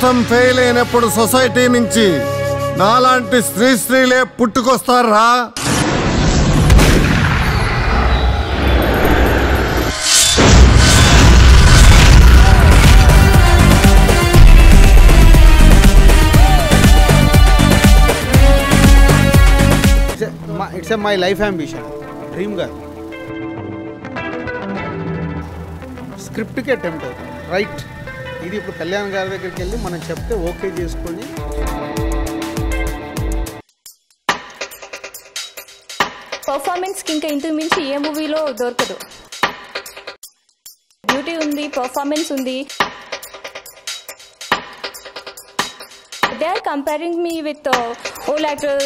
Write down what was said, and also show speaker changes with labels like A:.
A: కోసం ఫెయిల్ అయినప్పుడు సొసైటీ నుంచి నాలాంటి స్త్రీ స్త్రీలే పుట్టుకొస్తారా
B: it's my life ambition dream గా స్క్రిప్ట్కి అటెంప్ట్ అవుతుంది రైట్ ఇది ఇప్పుడు కళ్యాణ్ గారి దగ్గరికి వెళ్ళి మనం చెప్తే ఓకే చేసుకొని
C: పర్ఫార్మెన్స్కి ఇంకా ఇంతకు మించి ఏ మూవీలో దొరకదు బ్యూటీ ఉంది పర్ఫార్మెన్స్ ఉంది they are comparing me with old actor